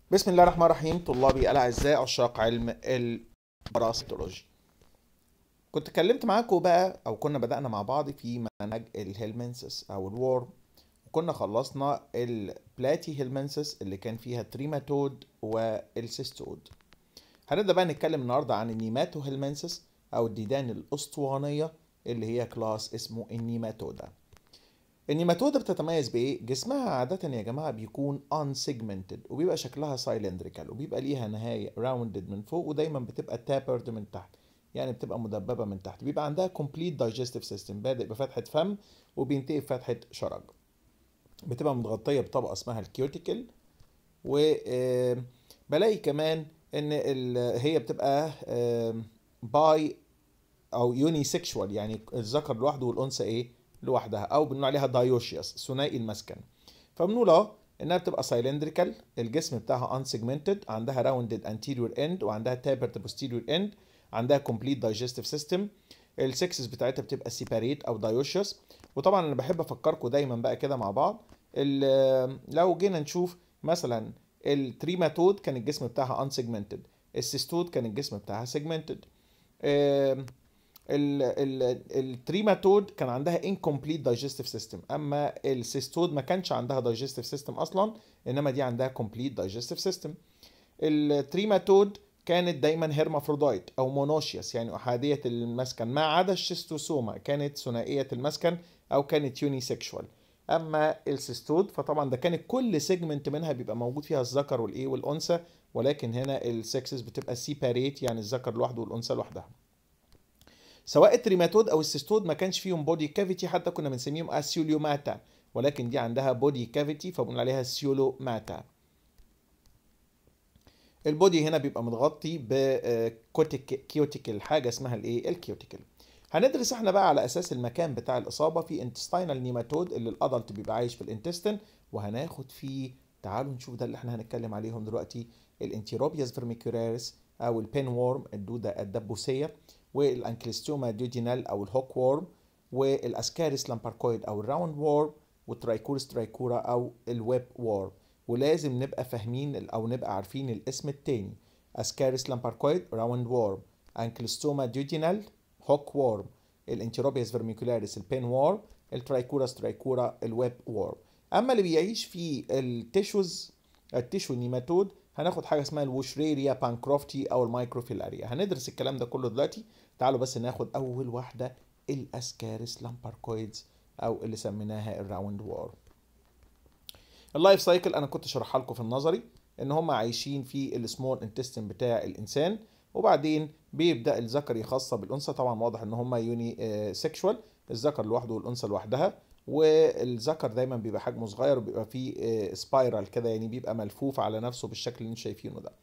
بسم الله الرحمن الرحيم طلابي الأعزاء عشاق علم الباراسيتولوجي كنت اتكلمت معاكم بقى أو كنا بدأنا مع بعض في منهج الهيلمنسس أو الورم وكنا خلصنا البلاتي هيلمنسس اللي كان فيها التريماتود والسيستود هنبدأ بقى نتكلم النهاردة عن النيماتو هيلمنسس أو الديدان الأسطوانية اللي هي كلاس اسمه النيماتودا النيماتودا بتتميز بايه؟ جسمها عادة يا جماعة بيكون unsegmented وبيبقى شكلها cylindrical وبيبقى ليها نهاية rounded من فوق ودايما بتبقى tapered من تحت يعني بتبقى مدببة من تحت بيبقى عندها complete digestive system بادئ بفتحة فم وبينتهي بفتحة شرج بتبقى متغطية بطبقة اسمها الكيوتيكل وبلاقي كمان ان هي بتبقى باي او يوني سيكشوال يعني الذكر لوحده والانثى ايه لوحدها او بنقول عليها دايوشيوس ثنائي المسكن فبنقول اهو انها بتبقى سايلندريكال الجسم بتاعها انسيجمنتد عندها راوندد انتيريور اند وعندها تابرد بوستيريور اند عندها كومبليت دايجستيف سيستم السكسس بتاعتها بتبقى سيباريت او دايوشيوس وطبعا انا بحب افكركم دايما بقى كده مع بعض لو جينا نشوف مثلا التريماتود كان الجسم بتاعها انسيجمنتد السيستود كان الجسم بتاعها سيجمنتد التريماتود كان عندها incomplete digestive system اما السيستود ما كانش عندها digestive system اصلا انما دي عندها complete digestive system التريماتود كانت دايما هيرمافرودايت او مونوشيوس يعني احاديه المسكن ما عدا الشيستوسوما كانت ثنائيه المسكن او كانت يوني سيكشوال اما السيستود فطبعا ده كانت كل سيجمنت منها بيبقى موجود فيها الذكر والايه والانثى ولكن هنا السكسس بتبقى سيباريت يعني الذكر لوحده والانثى لوحدها سواء التريماتود او السيستود ما كانش فيهم بودي كافيتي حتى كنا بنسميهم اسيوليوماتا ولكن دي عندها بودي كافيتي فبنقول عليها سيولوماتا البودي هنا بيبقى متغطي بكيوتيكل حاجه اسمها الايه الكيوتيكل هندرس احنا بقى على اساس المكان بتاع الاصابه في انتستينال نيماتود اللي الادلت بيبقى عايش في الانتستين وهناخد فيه تعالوا نشوف ده اللي احنا هنتكلم عليهم دلوقتي الانتيروبياس فيرميكولاريس او البين وورم الدوده الدبوسيه والانكليستوما ديودينال او الهوك وورم والاسكاريس لامباركويد او الراوند وورم والترايكورس ترايكورا او الويب وورم ولازم نبقى فاهمين او نبقى عارفين الاسم التاني اسكاريس لامباركويد راوند وورم انكليستوما ديودينال هوك وورم الانتيروبياس فيرميكولاريس البين وورم الترايكوراس ترايكورا الويب وورم اما اللي بيعيش في التيشوز التيشو نيماتود هناخد حاجه اسمها الوشريريا بانكروفتي او المايكروفيلاريا هندرس الكلام ده كله دلوقتي تعالوا بس ناخد اول واحده الاسكاريس لامباركويدز او اللي سميناها الراوند وور اللايف سايكل انا كنت شرحها لكم في النظري ان هم عايشين في السمول انتستين بتاع الانسان وبعدين بيبدا الذكر يخصب بالانثى طبعا واضح ان هم يوني سيكشوال الذكر لوحده والانثى لوحدها والذكر دايما بيبقى حجمه صغير وبيبقى فيه سبايرال كده يعني بيبقى ملفوف على نفسه بالشكل اللي انتم شايفينه ده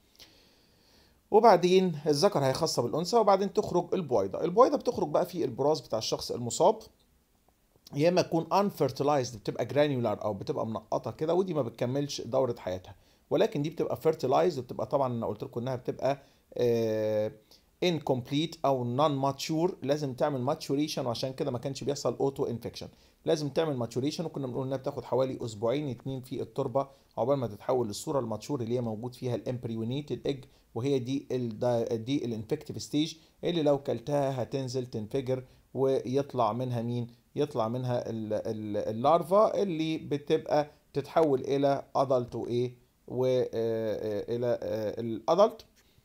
وبعدين الذكر هيخصب الانثى وبعدين تخرج البويضه البويضه بتخرج بقى في البراز بتاع الشخص المصاب يا اما تكون unfertilized بتبقى جرانيولار او بتبقى منقطه كده ودي ما بتكملش دوره حياتها ولكن دي بتبقى fertilized وبتبقى طبعا انا قلت لكم انها بتبقى آه incomplete او non mature لازم تعمل maturation وعشان كده ما كانش بيحصل اوتو انفكشن لازم تعمل maturation وكنا بنقول انها بتاخد حوالي اسبوعين اتنين في التربه عقبال ما تتحول للصوره الماتشور اللي هي موجود فيها الامبريونيتد ايج وهي دي ال دي الانفكتيف ستيج اللي لو كلتها هتنزل تنفجر ويطلع منها مين يطلع منها اللارفا اللي بتبقى تتحول الى ادلت وايه والى الادلت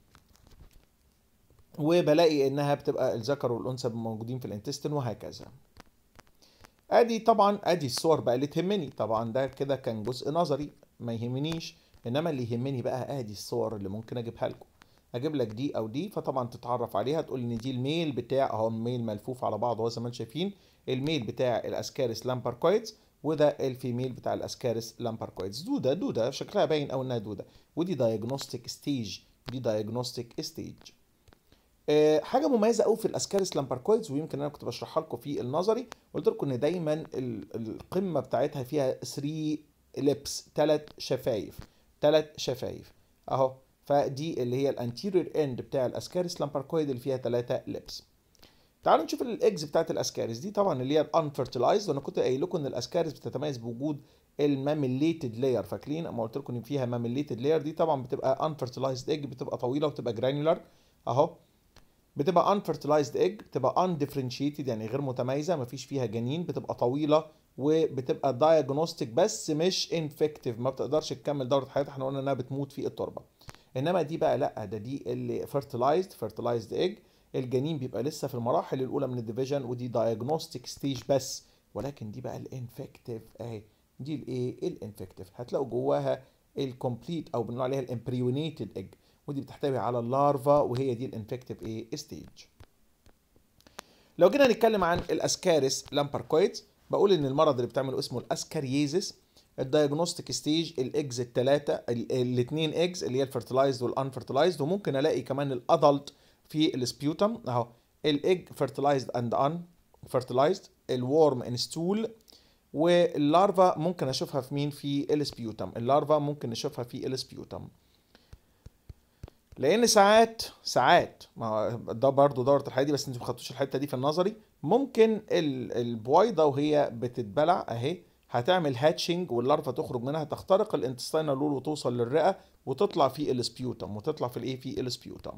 وبلاقي انها بتبقى الذكر والانثى موجودين في الانتستين وهكذا ادي طبعا ادي الصور بقى اللي تهمني طبعا ده كده كان جزء نظري ما يهمنيش انما اللي يهمني بقى ادي الصور اللي ممكن اجيبها لكم اجيب لك دي او دي فطبعا تتعرف عليها تقول ان دي الميل بتاع اهو الميل ملفوف على بعض اهو زي ما انتم شايفين الميل بتاع الاسكاريس لامباركويدز وده الفيميل بتاع الاسكاريس لامباركويدز دوده دوده شكلها باين قوي انها دوده ودي دايجنوستيك ستيج دي دايجنوستيك ستيج حاجه مميزه قوي في الاسكاريس لامباركويدز ويمكن انا كنت بشرحها لكم في النظري قلت لكم ان دايما القمه بتاعتها فيها 3 لبس ثلاث شفايف ثلاث شفايف اهو فدي اللي هي الانتيريور اند بتاع الاسكاريس لامباركويد اللي فيها ثلاثه لبس تعالوا نشوف الاكس بتاعت الاسكاريس دي طبعا اللي هي الانفرتلايزد وانا كنت قايل لكم ان الاسكاريس بتتميز بوجود الماميليتد لاير فاكرين اما قلت لكم ان فيها ماميليتد لاير دي طبعا بتبقى انفرتلايزد ايج بتبقى طويله وتبقى جرانيولار اهو بتبقى unfertilized egg بتبقى undifferentiated يعني غير متميزه مفيش فيها جنين بتبقى طويله وبتبقى diagnostic بس مش infective ما بتقدرش تكمل دوره حياتها احنا قلنا انها بتموت في التربه انما دي بقى لا ده دي اللي fertilized fertilized egg الجنين بيبقى لسه في المراحل الاولى من الديفيجن ودي diagnostic ستيج بس ولكن دي بقى الانفكتيف اهي دي الايه الانفكتيف هتلاقوا جواها الكومبليت او بنقول عليها الامبريونيتد ايج ودي بتحتوي على اللارفا وهي دي الانفكتيف ايه ستيج لو جينا نتكلم عن الاسكاريس لامباركويدز بقول ان المرض اللي بتعمله اسمه الاسكارييزس الدايجنوستيك ستيج الاجز الثلاثه الاثنين اجز اللي هي الفيرتلايزد والانفيرتلايزد وممكن الاقي كمان الادلت في السبيوتم اهو الايج فيرتلايزد اند ان فيرتلايزد الورم ان ستول واللارفا ممكن اشوفها في مين في السبيوتم اللارفا ممكن نشوفها في السبيوتم لان ساعات ساعات ما ده برضه دوره الحياه دي بس انتوا ما خدتوش الحته دي في النظري ممكن البويضه وهي بتتبلع اهي هتعمل هاتشنج واللارفا تخرج منها تخترق الانتستينال لول وتوصل للرئه وتطلع في السبيوتم وتطلع في الايه في السبيوتم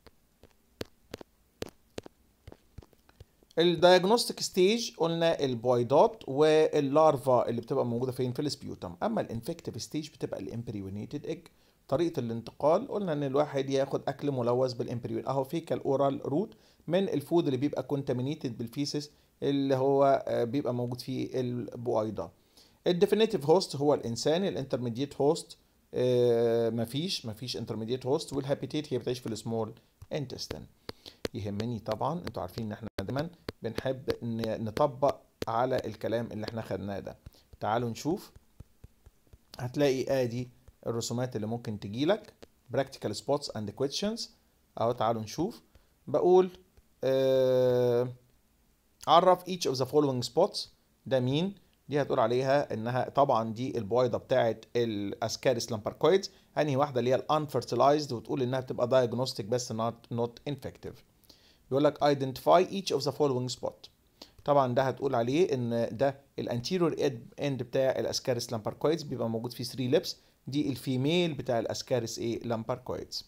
الدايجنوستيك ستيج قلنا البويضات واللارفا اللي بتبقى موجوده فين في السبيوتم اما الانفكتيف ستيج بتبقى الامبريونيتد ايج طريقه الانتقال قلنا ان الواحد ياخد اكل ملوث بالامبريون اهو فيكال اورال روت من الفود اللي بيبقى كونتامينيتد بالفيسس اللي هو بيبقى موجود في البويضه الديفينيتيف هوست هو الانسان الانترميديت هوست مفيش مفيش انترميديت هوست والهابيتيت هي بتعيش في السمول انتستين يهمني طبعا انتوا عارفين ان احنا دايما بنحب نطبق على الكلام اللي احنا خدناه ده تعالوا نشوف هتلاقي ادي الرسومات اللي ممكن تجيلك practical spots and questions اهو تعالوا نشوف بقول آه عرف each of the following spots ده مين دي هتقول عليها انها طبعا دي البويضه بتاعت الاسكاريس لامباركويدز انهي واحده اللي هي الانفيرتلايزد وتقول انها بتبقى diagnostic بس not not infective بيقول لك identify each of the following spot طبعا ده هتقول عليه ان ده الانتيريور اند بتاع الاسكاريس لامباركويدز بيبقى موجود فيه 3 ليبس دي الفيميل بتاع الاسكاريس ايه لامباركويدز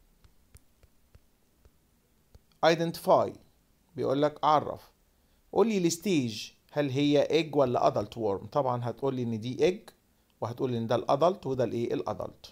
identify بيقول لك عرف قول لي الستيج هل هي ايج ولا ادلت وورم طبعا هتقول لي ان دي ايج وهتقول لي ان ده الادلت وده الايه الادلت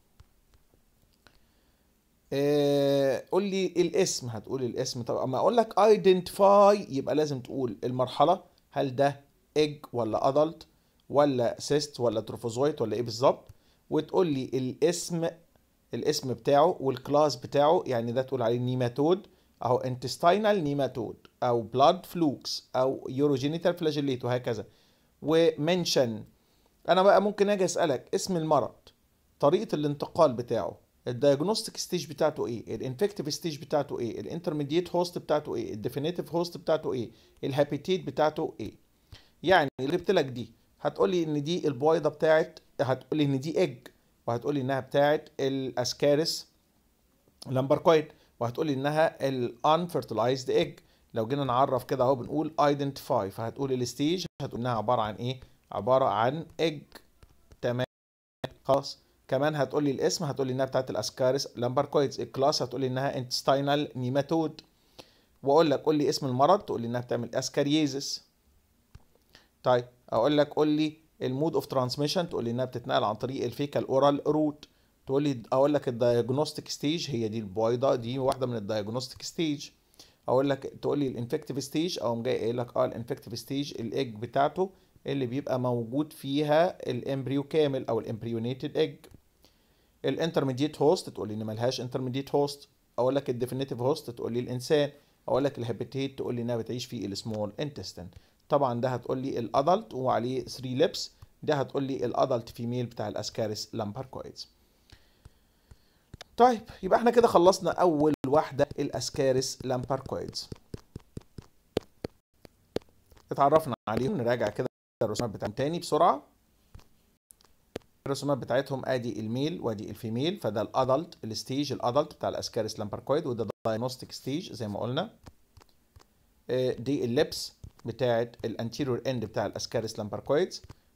آه قول لي الاسم هتقول الاسم طب اما اقول لك identify يبقى لازم تقول المرحله هل ده ايج ولا ادلت ولا سيست ولا تروفوزويت ولا ايه بالظبط وتقول لي الاسم الاسم بتاعه والكلاس بتاعه يعني ده تقول عليه نيماتود اهو intestinal نيماتود او بلاد فلوكس او يوروجينيتال فلاجيليت وهكذا ومنشن انا بقى ممكن اجي اسالك اسم المرض طريقه الانتقال بتاعه الدايجنوستيك ستيج بتاعته ايه الانفكتيف ستيج بتاعته ايه الانترميديت هوست بتاعته ايه الديفينيتيف هوست بتاعته ايه الهابيتيت بتاعته ايه يعني اللي جبت لك دي هتقول لي ان دي البويضه بتاعت هتقول لي ان دي ايج وهتقول لي انها بتاعت الاسكاريس لامبركويد وهتقول لي انها الانفيرتلايزد ايج لو جينا نعرف كده اهو بنقول ايدنتيفاي فهتقول الستيج هتقول انها عباره عن ايه عباره عن ايج تمام خلاص كمان هتقول لي الاسم هتقول لي انها بتاعت الاسكاريس لامبركويدز الكلاس هتقول لي انها انتستينال نيماتود واقول لك قول لي اسم المرض تقول لي انها بتعمل اسكاريزس طيب اقول لك قول لي المود اوف ترانسميشن تقول لي انها بتتنقل عن طريق الفيكال اورال روت تقول لي اقول لك الدايجنوستيك ستيج هي دي البويضه دي واحده من الدايجنوستيك ستيج اقول لك تقول لي الانفكتيف ستيج اقوم جاي قايل لك اه الانفكتيف ستيج الايج بتاعته اللي بيبقى موجود فيها الامبريو كامل او الامبريونيتد ايج الانترميديت هوست تقول لي ان ملهاش انترميديت هوست اقول لك الديفينيتيف هوست تقول لي الانسان اقول لك الهابيتيت تقول لي انها بتعيش في السمول انتستين طبعا ده هتقول لي الادلت وعليه 3 ليبس ده هتقول لي الادلت فيميل بتاع الاسكاريس لامباركويدز طيب يبقى احنا كده خلصنا اول واحده الاسكاريس لامباركويدز اتعرفنا عليهم نراجع كده الرسومات بتاعهم تاني بسرعه الرسومات بتاعتهم ادي الميل وادي الفيميل فده الادلت الستيج الادلت بتاع الاسكاريس لامباركويد وده دايجنوستيك ستيج زي ما قلنا دي اللبس بتاعت الانتيريور اند بتاع الاسكاريس لامباركويدز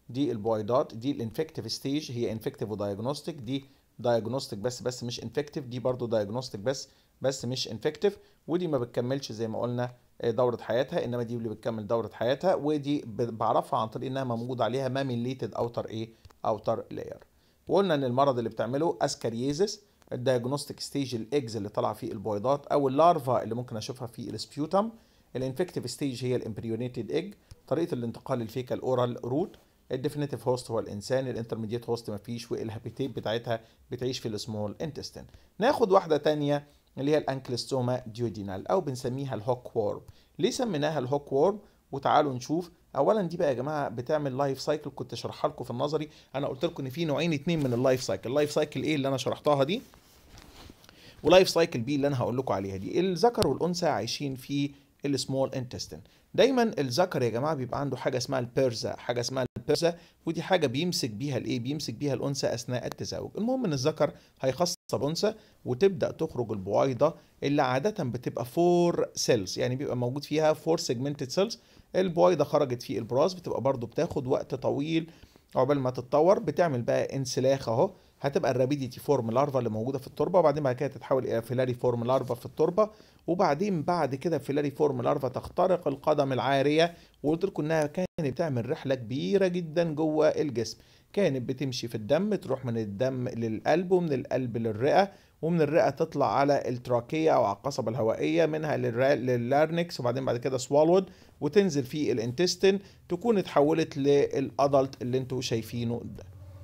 دي البويضات دي الانفكتيف ستيج هي انفكتيف ودايجنوستيك دي دايجنوستيك بس بس مش انفكتيف دي برضو دايجنوستيك بس بس مش انفكتيف ودي ما بتكملش زي ما قلنا دورة حياتها انما دي اللي بتكمل دورة حياتها ودي بعرفها عن طريق انها موجود عليها ماميليتد اوتر ايه اوتر لاير وقلنا ان المرض اللي بتعمله اسكاريزس الدايجنوستيك ستيج الايجز اللي طالعه فيه البويضات او اللارفا اللي ممكن اشوفها في السبيوتم الانفكتيف ستيج هي الامبريونيتد ايج طريقه الانتقال الفيكال اورال روت الديفينيتيف هوست هو الانسان الانترميديت هوست مفيش والهابيتيت بتاعتها بتعيش في السمول انتستين ناخد واحده تانية اللي هي الانكلستوما ديودينال او بنسميها الهوك وورم ليه سميناها الهوك وورم وتعالوا نشوف اولا دي بقى يا جماعه بتعمل لايف سايكل كنت شرحها لكم في النظري انا قلت لكم ان في نوعين اتنين من اللايف سايكل اللايف سايكل ايه اللي انا شرحتها دي ولايف سايكل بي اللي انا هقول لكم عليها دي الذكر والانثى عايشين في السمول انتستين دايما الذكر يا جماعه بيبقى عنده حاجه اسمها البيرزا حاجه اسمها البيرزا ودي حاجه بيمسك بيها الايه بيمسك بيها الانثى اثناء التزاوج المهم ان الذكر هيخصب انثى وتبدا تخرج البويضه اللي عاده بتبقى فور سيلز يعني بيبقى موجود فيها فور سيجمنتد سيلز البويضه خرجت في البراز بتبقى برضو بتاخد وقت طويل عقبال ما تتطور بتعمل بقى انسلاخ اهو هتبقى الرابيديتي فورم لارفا اللي موجوده في التربه وبعدين بعد كده تتحول الى فيلاري فورم لارفا في التربه وبعدين بعد كده فيلاري فورم لارفا تخترق القدم العاريه وقلت لكم انها كانت بتعمل رحله كبيره جدا جوه الجسم كانت بتمشي في الدم تروح من الدم للقلب ومن القلب للرئه ومن الرئه تطلع على التراكيه او على القصبه الهوائيه منها لللارنكس وبعدين بعد كده سوالود وتنزل في الانتستين تكون اتحولت للادلت اللي انتوا شايفينه ده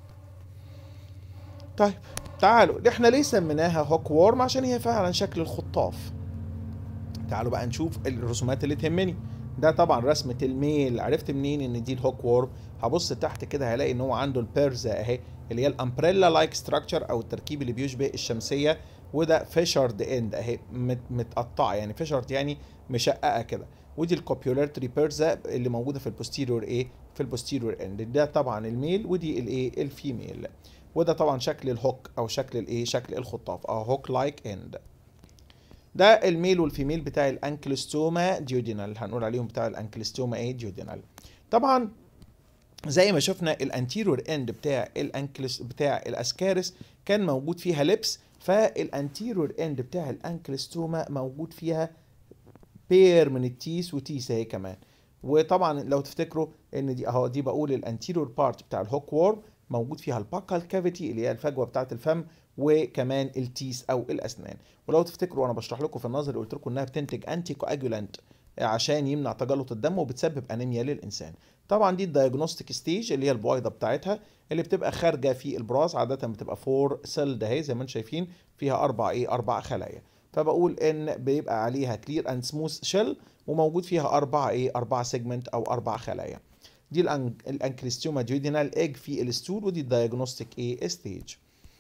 طيب تعالوا احنا ليه سميناها هوك وورم عشان هي فعلا شكل الخطاف تعالوا بقى نشوف الرسومات اللي تهمني ده طبعا رسمة الميل عرفت منين ان دي الهوك وورم هبص تحت كده هلاقي ان هو عنده البيرزا اهي اللي هي الامبريلا لايك ستراكشر او التركيب اللي بيشبه الشمسيه وده فيشرد اند اهي متقطعه يعني فيشرد يعني مشققه كده ودي الكوبيولارتري بيرزا اللي موجوده في البوستيريور ايه في البوستيريور اند ده طبعا الميل ودي الايه الفيميل وده طبعا شكل الهوك او شكل الايه شكل الخطاف او هوك لايك اند ده الميل والفيميل بتاع الانكلستوما ديودينال هنقول عليهم بتاع الانكلستوما ايه ديودينال طبعا زي ما شفنا الانتيريور اند بتاع الانكلس بتاع الاسكارس كان موجود فيها لبس فالانتيريور اند بتاع الانكلستوما موجود فيها بير من التيس وتيس اهي كمان وطبعا لو تفتكروا ان دي اهو دي بقول الانتيريور بارت بتاع الهوك وورم موجود فيها الباكال كافيتي اللي هي الفجوه بتاعه الفم وكمان التيس او الاسنان ولو تفتكروا وانا بشرح لكم في النظري قلت لكم انها بتنتج انتي كواجولانت عشان يمنع تجلط الدم وبتسبب انيميا للانسان طبعا دي الدايجنوستيك ستيج اللي هي البويضه بتاعتها اللي بتبقى خارجه في البراز عاده بتبقى فور سيل اهي زي ما انتم شايفين فيها اربع ايه اربع خلايا فبقول ان بيبقى عليها كلير اند سموث شيل وموجود فيها اربع ايه اربع سيجمنت او اربع خلايا دي الانكريستيوما ديودينال ايج في الستول ودي الدايجنوستيك ايه ستيج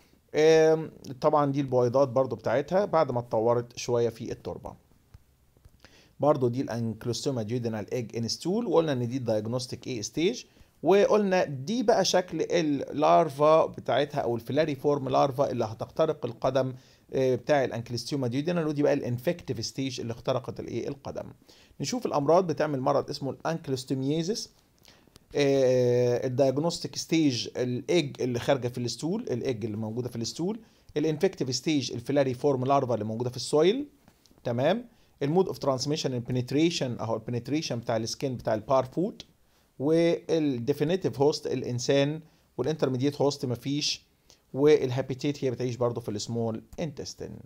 طبعا دي البويضات برضو بتاعتها بعد ما اتطورت شويه في التربه برضو دي الانكلوستوما ديودينال ايج ان ستول وقلنا ان دي الدايجنوستيك اي ستيج وقلنا دي بقى شكل اللارفا بتاعتها او الفيلاري فورم لارفا اللي هتخترق القدم بتاع الانكليستيوما ديودينال ودي بقى الانفكتيف ستيج اللي اخترقت الايه القدم نشوف الامراض بتعمل مرض اسمه الانكلوستوميازيس الدايجنوستيك ستيج الايج اللي خارجه في الستول الايج اللي موجوده في الستول الانفكتيف ستيج الفيلاري فورم لارفا اللي موجوده في السويل تمام المود اوف ترانسميشن البنتريشن اهو البنتريشن بتاع السكين بتاع البار فود والديفينيتيف هوست الانسان والانترميديت هوست مفيش والهابيتيت هي بتعيش برضه في السمول انتستين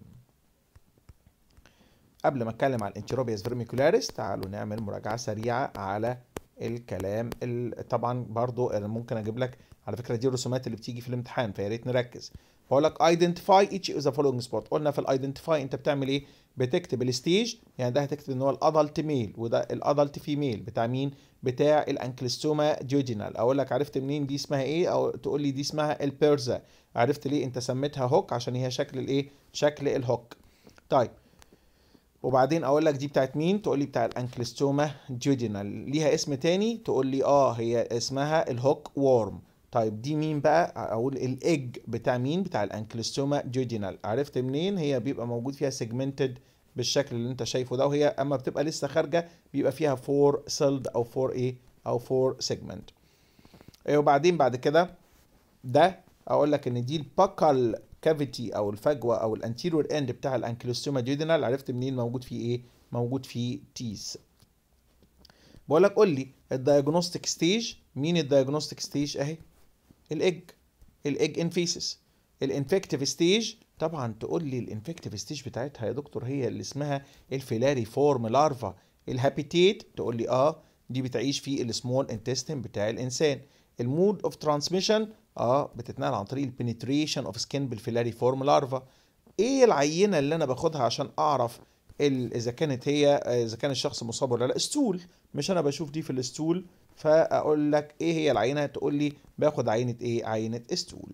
قبل ما اتكلم عن الانتروبياس فيرميكولاريس تعالوا نعمل مراجعه سريعه على الكلام طبعا برضو انا ممكن اجيب لك على فكره دي الرسومات اللي بتيجي في الامتحان فيا ريت نركز بقول لك ايدنتيفاي each of the following spot قلنا في الايدنتيفاي انت بتعمل ايه بتكتب الستيج يعني ده هتكتب ان هو الادلت ميل وده الادلت فيميل بتاع مين بتاع الانكلستوما ديودينال اقول لك عرفت منين دي اسمها ايه او تقول لي دي اسمها البيرزا عرفت ليه انت سميتها هوك عشان هي شكل الايه شكل الهوك طيب وبعدين اقول لك دي بتاعت مين تقول لي بتاع الانكلستوما ديودينال ليها اسم تاني تقول لي اه هي اسمها الهوك وورم طيب دي مين بقى اقول الايج بتاع مين بتاع الانكلستوما ديودينال عرفت منين هي بيبقى موجود فيها سيجمنتد بالشكل اللي انت شايفه ده وهي اما بتبقى لسه خارجه بيبقى فيها فور سيلد او فور ايه او فور سيجمنت إيه وبعدين بعد كده ده اقول لك ان دي الباكال كافيتي او الفجوه او الانتيريور اند بتاع الانكلوستوما ديودينال عرفت منين موجود فيه ايه موجود فيه تيس بقول لك قول لي الدايجنوستيك ستيج مين الدايجنوستيك ستيج اهي الايج الايج انفيسس الانفكتيف ستيج طبعا تقول لي الانفكتيف ستيج بتاعتها يا دكتور هي اللي اسمها الفيلاري فورم لارفا الهابيتيت تقول لي اه دي بتعيش في السمول انتستين بتاع الانسان المود اوف ترانسميشن اه بتتنقل عن طريق البنتريشن اوف سكين بالفيلاري فورم لارفا ايه العينه اللي انا باخدها عشان اعرف اذا كانت هي اذا كان الشخص مصاب ولا لا ستول مش انا بشوف دي في الستول فاقول لك ايه هي العينه تقول لي باخد عينه ايه عينه ستول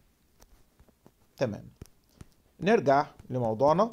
تمام نرجع لموضوعنا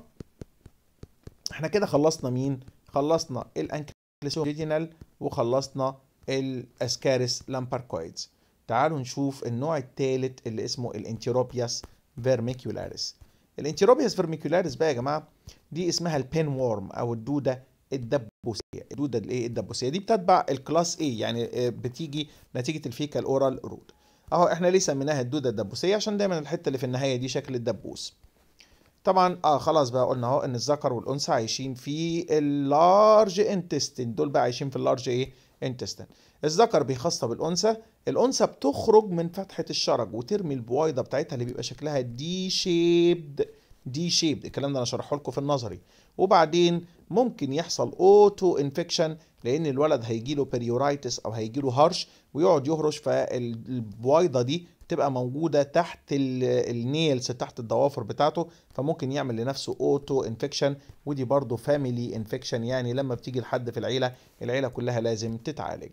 احنا كده خلصنا مين خلصنا الانكليسوجينال وخلصنا الاسكاريس لامباركويدز تعالوا نشوف النوع الثالث اللي اسمه الانتيروبياس فيرميكولاريس الانتيروبياس فيرميكولاريس بقى يا جماعه دي اسمها البين وورم او الدوده الدبوسيه الدوده الايه الدبوسيه دي بتتبع الكلاس A يعني بتيجي نتيجه الفيكال اورال روت اهو احنا ليه سميناها الدوده الدبوسيه عشان دايما الحته اللي في النهايه دي شكل الدبوس طبعا اه خلاص بقى قلنا اهو ان الذكر والانثى عايشين في اللارج انتستين دول بقى عايشين في اللارج ايه انتستين الذكر بيخصب الانثى الانثى بتخرج من فتحه الشرج وترمي البويضه بتاعتها اللي بيبقى شكلها دي شيبد دي شيبد الكلام ده انا شرحه لكم في النظري وبعدين ممكن يحصل اوتو انفكشن لان الولد هيجي له بيريورايتس او هيجي له هرش ويقعد يهرش فالبويضه دي تبقى موجوده تحت النيلز تحت الضوافر بتاعته فممكن يعمل لنفسه اوتو انفكشن ودي برضه فاميلي انفكشن يعني لما بتيجي لحد في العيله العيله كلها لازم تتعالج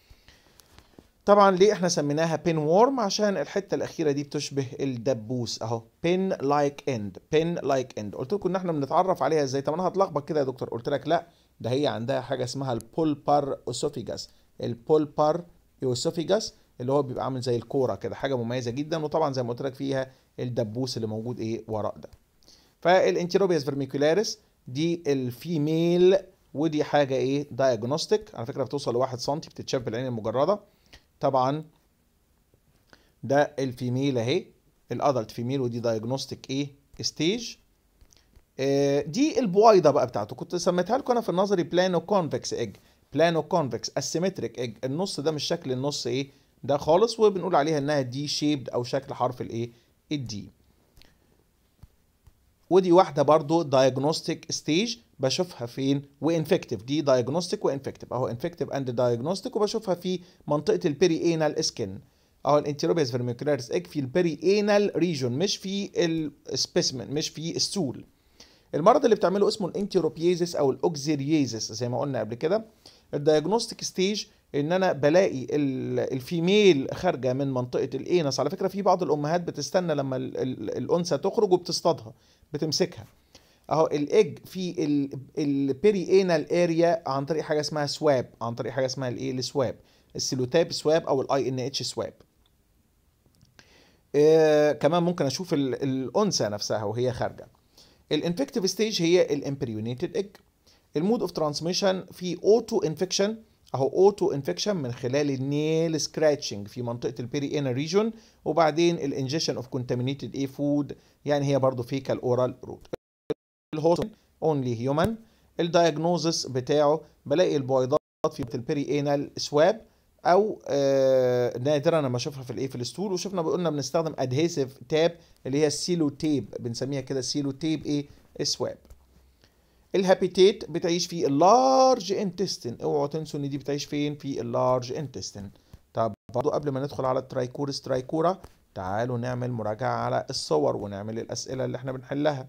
طبعا ليه احنا سميناها بين وورم عشان الحته الاخيره دي بتشبه الدبوس اهو بين لايك اند بين لايك اند قلت لكم ان احنا بنتعرف عليها ازاي طب انا هتلخبط كده يا دكتور قلت لك لا ده هي عندها حاجه اسمها البولبار اوسوفيجاس البولبار اوسوفيجاس اللي هو بيبقى عامل زي الكوره كده حاجه مميزه جدا وطبعا زي ما قلت لك فيها الدبوس اللي موجود ايه وراء ده فالانتيروبياس فيرميكولاريس دي الفيميل ودي حاجه ايه دايجنوستيك على فكره بتوصل لواحد سم بتتشاف بالعين المجرده طبعا ده الفيميل اهي الادلت فيميل ودي دايجنوستيك ايه ستيج آه دي البويضه بقى بتاعته كنت سميتها لكم انا في النظري بلانو كونفكس ايج بلانو كونفكس اسيمتريك ايج النص ده مش شكل النص ايه ده خالص وبنقول عليها انها دي شيبد او شكل حرف الايه الدي ودي واحده برضو دايجنوستيك ستيج بشوفها فين وانفكتيف دي دايجنوستيك وانفكتيف اهو انفكتيف اند دايجنوستيك وبشوفها في منطقه البيري انال سكين اهو الانتيروبيس فيرميكولاريس ايج في البيري انال ريجون مش في السبيسمن مش في السول المرض اللي بتعمله اسمه الانتيروبيزيس او الاوكزيريزيس زي ما قلنا قبل كده الدايجنوستيك ستيج ان انا بلاقي الفيميل خارجه من منطقه الانس على فكره في بعض الامهات بتستنى لما الانثى تخرج وبتصطادها بتمسكها اهو الايج في البيري انال اريا عن طريق حاجه اسمها سواب عن طريق حاجه اسمها الايه السواب السيلوتاب سواب او الاي ان اتش سواب آه كمان ممكن اشوف الانثى نفسها وهي خارجه الانفكتيف ستيج هي الامبريونيتد ايج المود اوف ترانسميشن في اوتو انفكشن اهو اوتو انفكشن من خلال النيل سكراتشنج في منطقه البيري انال ريجون وبعدين الانجكشن اوف كونتامينيتد اي فود يعني هي برضو فيكال اورال روت الهوست اونلي هيومن الدايجنوزس بتاعه بلاقي البويضات في البيري انال سواب او آه نادرا لما اشوفها في الايه في الستول وشفنا قلنا بنستخدم ادهيسيف تاب اللي هي السيلو تيب بنسميها كده سيلو تيب ايه سواب الهابيتيت بتعيش في اللارج انتستين اوعوا تنسوا ان دي بتعيش فين في اللارج انتستين طب برضو قبل ما ندخل على الترايكورس ترايكورا تعالوا نعمل مراجعة على الصور ونعمل الأسئلة اللي احنا بنحلها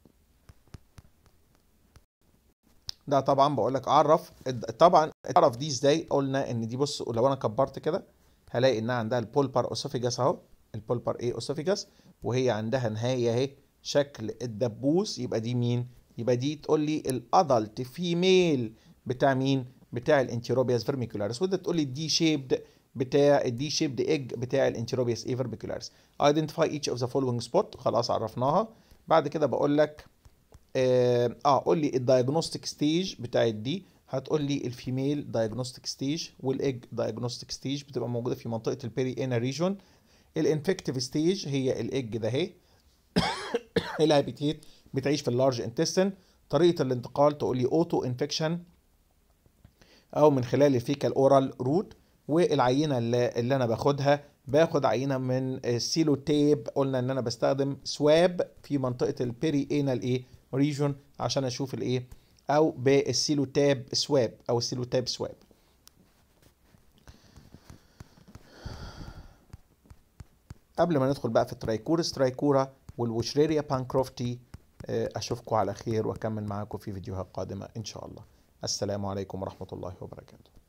ده طبعا بقول لك عرف طبعا اعرف دي ازاي قلنا ان دي بص لو انا كبرت كده هلاقي انها عندها البولبر اوسوفيجاس اهو البولبر ايه اوسوفيجاس وهي عندها نهايه اهي شكل الدبوس يبقى دي مين يبقى دي تقول لي الادلت فيميل بتاع مين بتاع الانتيروبياس فيرميكولاريس وده تقول لي الدي شيبد بتاع الدي شيبد ايج بتاع الانتيروبياس اي فيرميكولاريس ايدنتيفاي ايتش اوف ذا فولوينج سبوت خلاص عرفناها بعد كده بقول لك اه, آه قول لي الدايجنوستيك ستيج بتاعت دي هتقول لي الفيميل دايجنوستيك ستيج والايج دايجنوستيك ستيج بتبقى موجوده في منطقه البيري انا ريجون الانفكتيف ستيج هي الايج ده اهي الهابيتيت بتعيش في اللارج انتستين طريقه الانتقال تقول لي اوتو انفكشن او من خلال الفيكال اورال روت والعينه اللي, اللي انا باخدها باخد عينه من السيلو تيب قلنا ان انا بستخدم سواب في منطقه البيري انال ايه ريجون عشان اشوف الايه او بالسيلو تاب سواب او السيلو تاب سواب قبل ما ندخل بقى في الترايكورس ترايكورا والوشريريا بانكروفتي اشوفكم على خير واكمل معاكم في فيديوهات قادمه ان شاء الله السلام عليكم ورحمه الله وبركاته